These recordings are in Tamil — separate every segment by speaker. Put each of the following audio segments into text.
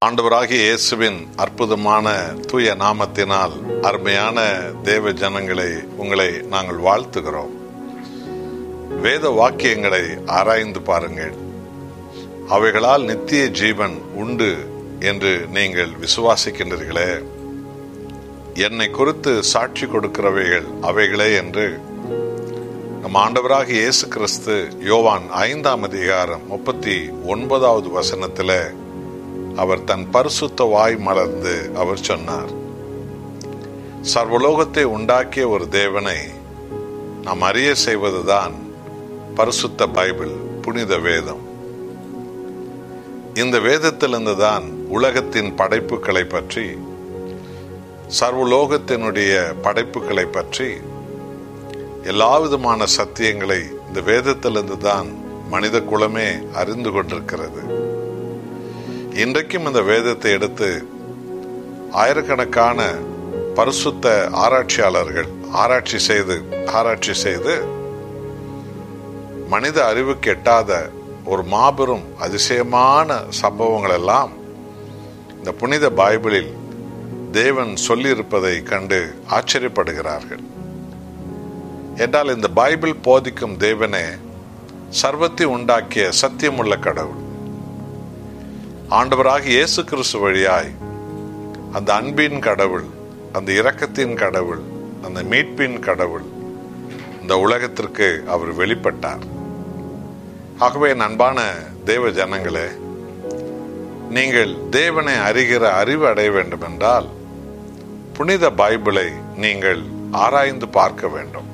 Speaker 1: ஆண்டவராகிய இயேசுவின் அற்புதமான தூய நாமத்தினால் அருமையான தேவ ஜனங்களை உங்களை நாங்கள் வாழ்த்துகிறோம் வேத வாக்கியங்களை ஆராய்ந்து பாருங்கள் அவைகளால் நித்திய ஜீவன் உண்டு என்று நீங்கள் விசுவாசிக்கின்றீர்களே என்னை குறித்து சாட்சி கொடுக்கிறவைகள் அவைகளே என்று நம் ஆண்டவராக இயேசு கிறிஸ்து யோவான் ஐந்தாம் அதிகாரம் முப்பத்தி ஒன்பதாவது வசனத்தில் அவர் தன் பரிசுத்த வாய் மலர்ந்து அவர் சொன்னார் சர்வலோகத்தை உண்டாக்கிய ஒரு தேவனை நாம் அறிய செய்வதுதான் பரிசுத்த பைபிள் புனித வேதம் இந்த வேதத்திலிருந்து தான் உலகத்தின் படைப்புகளை பற்றி சர்வலோகத்தினுடைய படைப்புகளை பற்றி எல்லா விதமான சத்தியங்களை இந்த வேதத்திலிருந்து தான் மனித குலமே அறிந்து கொண்டிருக்கிறது இன்றைக்கும் இந்த வேதத்தை எடுத்து ஆயிரக்கணக்கான பரிசுத்த ஆராய்ச்சியாளர்கள் ஆராய்ச்சி செய்து ஆராய்ச்சி செய்து மனித அறிவுக்கு எட்டாத ஒரு மாபெரும் அதிசயமான சம்பவங்கள் எல்லாம் இந்த புனித பைபிளில் தேவன் சொல்லியிருப்பதை கண்டு ஆச்சரியப்படுகிறார்கள் என்றால் இந்த பைபிள் போதிக்கும் தேவனே சர்வத்தை உண்டாக்கிய சத்தியமுள்ள கடவுள் ஆண்டவராக இயேசு கிறிஸ்து வழியாய் அந்த அன்பின் கடவுள் அந்த இரக்கத்தின் கடவுள் அந்த மீட்பின் கடவுள் இந்த உலகத்திற்கு அவர் வெளிப்பட்டார் ஆகவே அன்பான தேவ ஜனங்களே நீங்கள் தேவனை அறிகிற அறிவு அடைய வேண்டும் என்றால் புனித பைபிளை நீங்கள் ஆராய்ந்து பார்க்க வேண்டும்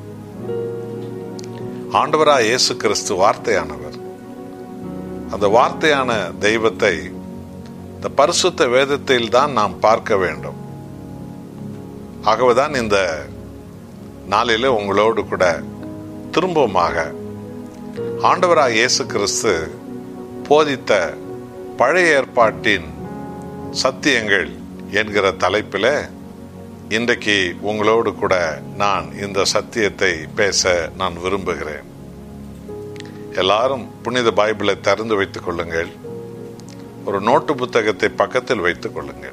Speaker 1: ஆண்டவராய் இயேசு கிறிஸ்து வார்த்தையானவர் அந்த வார்த்தையான தெய்வத்தை இந்த பரிசுத்த வேதத்தில் தான் நாம் பார்க்க வேண்டும் ஆகவேதான் இந்த நாளில உங்களோடு கூட திரும்பவுமாக ஆண்டவராய் இயேசு கிறிஸ்து போதித்த பழைய ஏற்பாட்டின் சத்தியங்கள் என்கிற தலைப்பில் இன்றைக்கு உங்களோடு கூட நான் இந்த சத்தியத்தை பேச நான் விரும்புகிறேன் எல்லாரும் புனித பைபிளை திறந்து வைத்துக் கொள்ளுங்கள் ஒரு நோட்டு புத்தகத்தை பக்கத்தில் வைத்துக் கொள்ளுங்கள்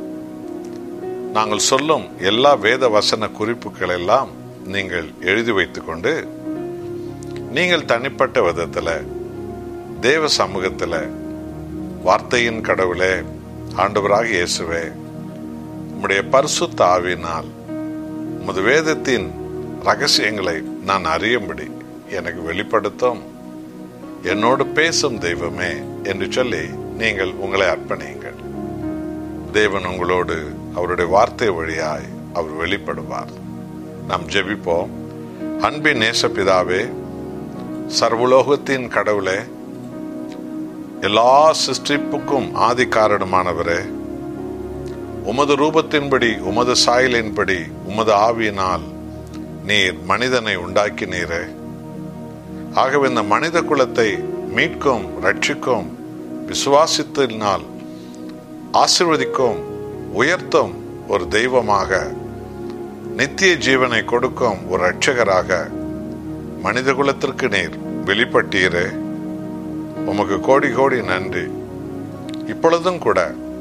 Speaker 1: நாங்கள் சொல்லும் எல்லா வேத வசன குறிப்புகள் எல்லாம் நீங்கள் எழுதி வைத்துக்கொண்டு நீங்கள் தனிப்பட்ட விதத்தில் தேவ சமூகத்தில் வார்த்தையின் கடவுளே ஆண்டவராக இயேசுவே உம்முடைய பரிசுத்த ஆவினால் உமது வேதத்தின் ரகசியங்களை நான் அறியும்படி எனக்கு வெளிப்படுத்தும் என்னோடு பேசும் தெய்வமே என்று சொல்லி நீங்கள் உங்களை அர்ப்பணியுங்கள் தேவன் உங்களோடு அவருடைய வார்த்தை வழியாய் அவர் வெளிப்படுவார் நாம் ஜெபிப்போம் அன்பின் நேசப்பிதாவே சர்வலோகத்தின் கடவுளே எல்லா சிருஷ்டிப்புக்கும் ஆதி காரணமானவரே உமது ரூபத்தின்படி உமது சாயலின்படி உமது ஆவியினால் நீர் மனிதனை உண்டாக்கினீரே ஆகவே இந்த மனித குலத்தை மீட்கும் ரட்சிக்கும் விசுவாசித்தினால் ஆசிர்வதிக்கும் உயர்த்தும் ஒரு தெய்வமாக நித்திய ஜீவனை கொடுக்கும் ஒரு ரட்சகராக மனித குலத்திற்கு நீர் வெளிப்பட்டீரே உமக்கு கோடி கோடி நன்றி இப்பொழுதும் கூட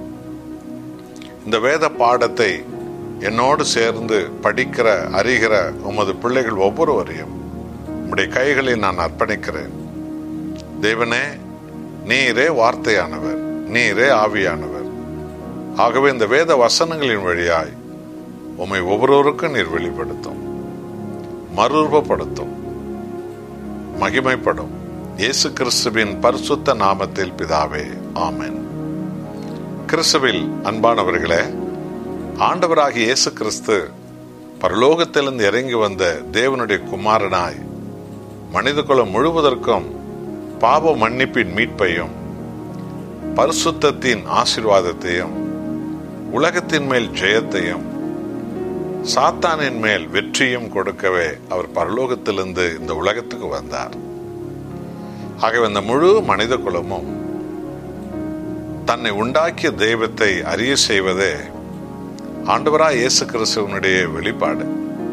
Speaker 1: இந்த வேத பாடத்தை என்னோடு சேர்ந்து படிக்கிற அறிகிற உமது பிள்ளைகள் ஒவ்வொருவரையும் உம்முடைய கைகளில் நான் அர்ப்பணிக்கிறேன் தேவனே நீரே வார்த்தையானவர் நீரே ஆவியானவர் ஆகவே இந்த வேத வசனங்களின் வழியாய் உம்மை ஒவ்வொருவருக்கும் நீர் வெளிப்படுத்தும் மறுரூபப்படுத்தும் மகிமைப்படும் இயேசு கிறிஸ்துவின் பரிசுத்த நாமத்தில் பிதாவே ஆமேன் கிறிஸ்துவில் அன்பானவர்களே ஆண்டவராகிய இயேசு கிறிஸ்து பரலோகத்திலிருந்து இறங்கி வந்த தேவனுடைய குமாரனாய் மனிதகுலம் முழுவதற்கும் பாவ மன்னிப்பின் மீட்பையும் பரிசுத்தத்தின் ஆசிர்வாதத்தையும் உலகத்தின் மேல் ஜெயத்தையும் சாத்தானின் மேல் வெற்றியும் கொடுக்கவே அவர் பரலோகத்திலிருந்து இந்த உலகத்துக்கு வந்தார் ஆகவே இந்த முழு மனித குலமும் தன்னை உண்டாக்கிய தெய்வத்தை அறிய செய்வதே ஆண்டவராய் இயேசு கிறிஸ்துவனுடைய வெளிப்பாடு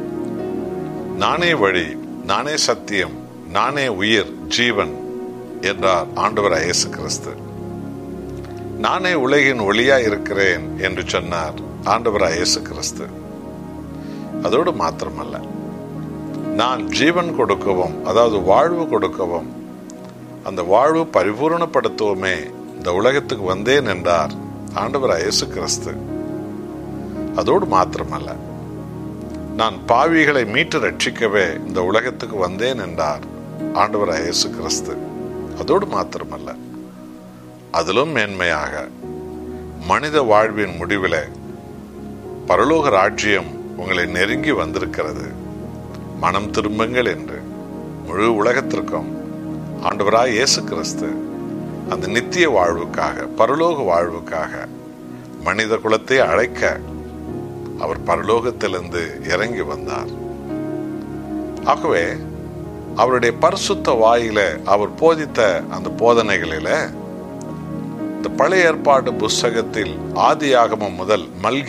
Speaker 1: நானே வழி நானே சத்தியம் நானே உயிர் ஜீவன் என்றார் ஆண்டவராய் இயேசு கிறிஸ்து நானே உலகின் ஒளியாய் இருக்கிறேன் என்று சொன்னார் ஆண்டவராய் இயேசு கிறிஸ்து அதோடு மாத்திரமல்ல நான் ஜீவன் கொடுக்கவும் அதாவது வாழ்வு கொடுக்கவும் அந்த வாழ்வு பரிபூர்ணப்படுத்துவோமே இந்த உலகத்துக்கு வந்தேன் என்றார் ஆண்டவராய் இயேசு கிறிஸ்து அதோடு மாத்திரமல்ல நான் பாவிகளை மீட்டு ரட்சிக்கவே இந்த உலகத்துக்கு வந்தேன் என்றார் ஆண்டவராய் இயேசு கிறிஸ்து அதோடு மாத்திரமல்ல அதிலும் மேன்மையாக மனித வாழ்வின் முடிவில் பரலோக ராஜ்யம் உங்களை நெருங்கி வந்திருக்கிறது மனம் திரும்புங்கள் என்று முழு உலகத்திற்கும் ஆண்டவராய் இயேசு கிறிஸ்து அந்த நித்திய வாழ்வுக்காக பரலோக வாழ்வுக்காக மனித குலத்தை அழைக்க அவர் பரலோகத்திலிருந்து இறங்கி வந்தார் ஆகவே அவருடைய பரிசுத்த வாயில அவர் போதித்த அந்த போதனைகளில இந்த பழைய ஏற்பாடு புஸ்தகத்தில் ஆதி ஆகமம் முதல் மல்கி